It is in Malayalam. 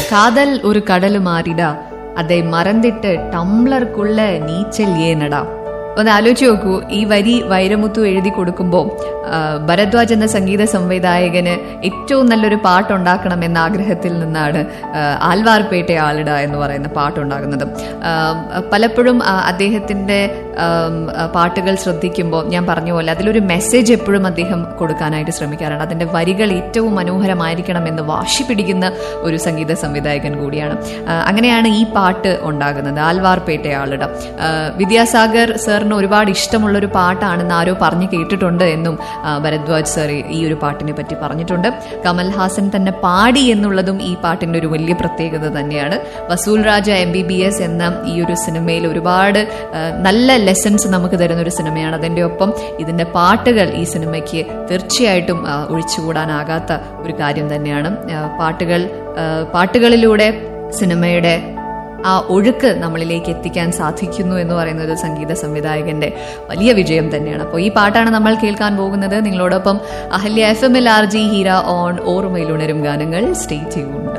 കാതൽ ഒരു കടല് മാറിടാ അതെ മറന്നിട്ട് ടംബ്ലർക്കുള്ള നീച്ചൽ ഏനടാ ഒന്ന് ആലോചിച്ച് നോക്കൂ ഈ വരി വൈരമുത്തു എഴുതി കൊടുക്കുമ്പോൾ ഭരദ്വാജ് എന്ന സംഗീത സംവിധായകന് ഏറ്റവും നല്ലൊരു പാട്ടുണ്ടാക്കണം എന്ന ആഗ്രഹത്തിൽ നിന്നാണ് ആ, ആൽവാർപേട്ട ആളിട എന്ന് പറയുന്ന പാട്ടുണ്ടാകുന്നത് ആ, പലപ്പോഴും ആ, അദ്ദേഹത്തിന്റെ ആം, ആ, പാട്ടുകൾ ശ്രദ്ധിക്കുമ്പോൾ ഞാൻ പറഞ്ഞ പോലെ അതിലൊരു മെസ്സേജ് എപ്പോഴും അദ്ദേഹം കൊടുക്കാനായിട്ട് ശ്രമിക്കാറുണ്ട് അതിന്റെ വരികൾ ഏറ്റവും മനോഹരമായിരിക്കണം എന്ന് വാശി പിടിക്കുന്ന ഒരു സംഗീത സംവിധായകൻ കൂടിയാണ് ആ, അങ്ങനെയാണ് ഈ പാട്ട് ഉണ്ടാകുന്നത് ആൽവാർപേട്ട ആളിട ആ, വിദ്യാസാഗർ സാറിന് ഒരുപാട് ഇഷ്ടമുള്ള ഒരു പാട്ടാണെന്ന് ആരോ പറഞ്ഞു കേട്ടിട്ടുണ്ട് എന്നും ആ, ഭരദ്വാജ് സാർ ഈ ഒരു പാട്ടിനെ പറ്റി പറഞ്ഞിട്ടുണ്ട് കമൽഹാസൻ തന്നെ പാടി എന്നുള്ളതും ഈ പാട്ടിന്റെ ഒരു വലിയ പ്രത്യേകത തന്നെയാണ് Vasool Raja M B B S എന്ന ഈ ഒരു സിനിമയിൽ ഒരുപാട് ആ, നല്ല ലെസൺസ് നമുക്ക് തരുന്ന ഒരു സിനിമയാണ് അതിൻ്റെ ഒപ്പം ഇതിന്റെ പാട്ടുകൾ ഈ സിനിമയ്ക്ക് തീർച്ചയായിട്ടും ആ, ഒഴിച്ചുകൂടാനാകാത്ത ഒരു കാര്യം തന്നെയാണ് ആ, പാട്ടുകൾ ആ, പാട്ടുകളിലൂടെ സിനിമയുടെ ആ ഒഴുക്ക് നമ്മളിലേക്ക് എത്തിക്കാൻ സാധിക്കുന്നു എന്ന് പറയുന്നത് സംഗീത സംവിധായകന്റെ വലിയ വിജയം തന്നെയാണ് അപ്പോൾ ഈ പാട്ടാണ് നമ്മൾ കേൾക്കാൻ പോകുന്നത് നിങ്ങളോടൊപ്പം Ahalya F M L R G Heera on ഓർമ്മയിലുണരും ഗാനങ്ങൾ സ്റ്റേ ട്യൂൺഡ്